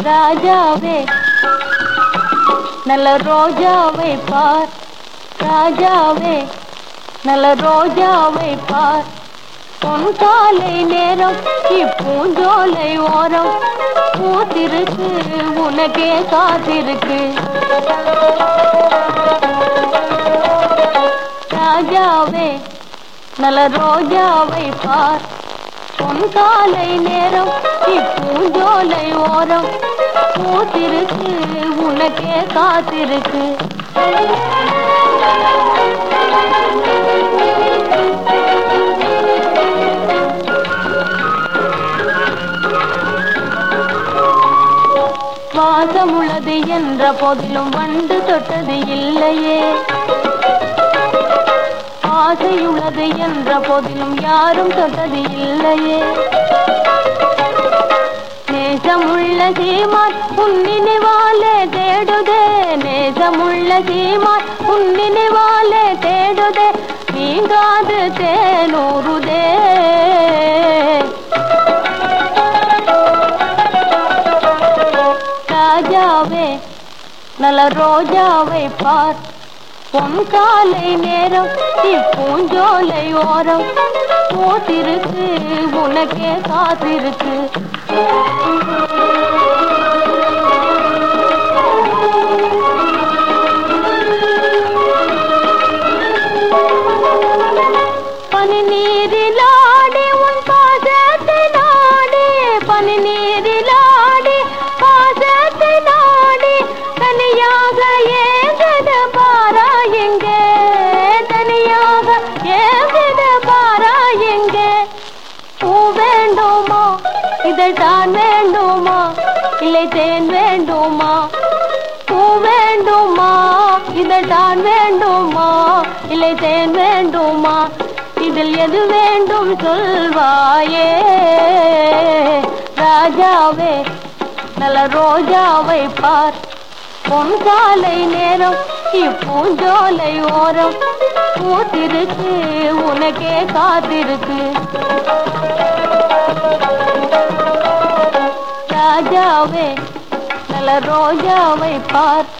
ராஜாவே நல்ல ரோஜாவை பார் ராஜாவே நல்ல ரோஜாவை பார் பொன் காலை நேரம் இப்பூஞ்சோலை ஓரம் பூத்திருக்கு உனக்கே காத்திருக்கு ராஜாவே நல்ல ரோஜாவை பார் பொன் காலை நேரம் இப்பூஞ்சோலை ஓரம் பூத்திருக்கு உனக்கே காத்திருக்கு வாசமுள்ளது என்ற போதிலும் வண்டு தொட்டது இல்லையே ஆசையுள்ளது என்ற போதிலும் யாரும் தொட்டது இல்லையே நேசமுள்ள சீமான் உன்னினைவாலே தேடுதே நேசமுள்ள சீமான் உன்னினைவாலே தேடுதே நீங்காது தேனூறுதே ராஜாவே நல்ல ரோஜாவை பார் பொன் காலை நேரம் இப்பூஞ்சோலை ஓரம் போத்திருக்கு உனக்கே காத்திருக்கு பனி நீரிலாடி உன் பாசத்தை நாடி பனி நீரிலாடி பாசத்தை நாடி தனியாக ஏங்கது பாரா எங்கே தனியாக ஏங்கது பாரா எங்கே பூ வேண்டுமா இதழ் தான் வேண்டுமா இல்லை தேன் வேண்டுமா பூ வேண்டுமா இதழ் தான் வேண்டுமா இல்லை தேன் வேண்டுமா இதில் எது வேண்டும் சொல்வாயே ராஜாவே நல்ல ரோஜாவை பார் பொன் காலை நேரம் இப்பூஞ்சோலை ஓரம் பூத்திருக்கு உனக்கே காத்திருக்கு ராஜாவே நல்ல ரோஜாவை பார்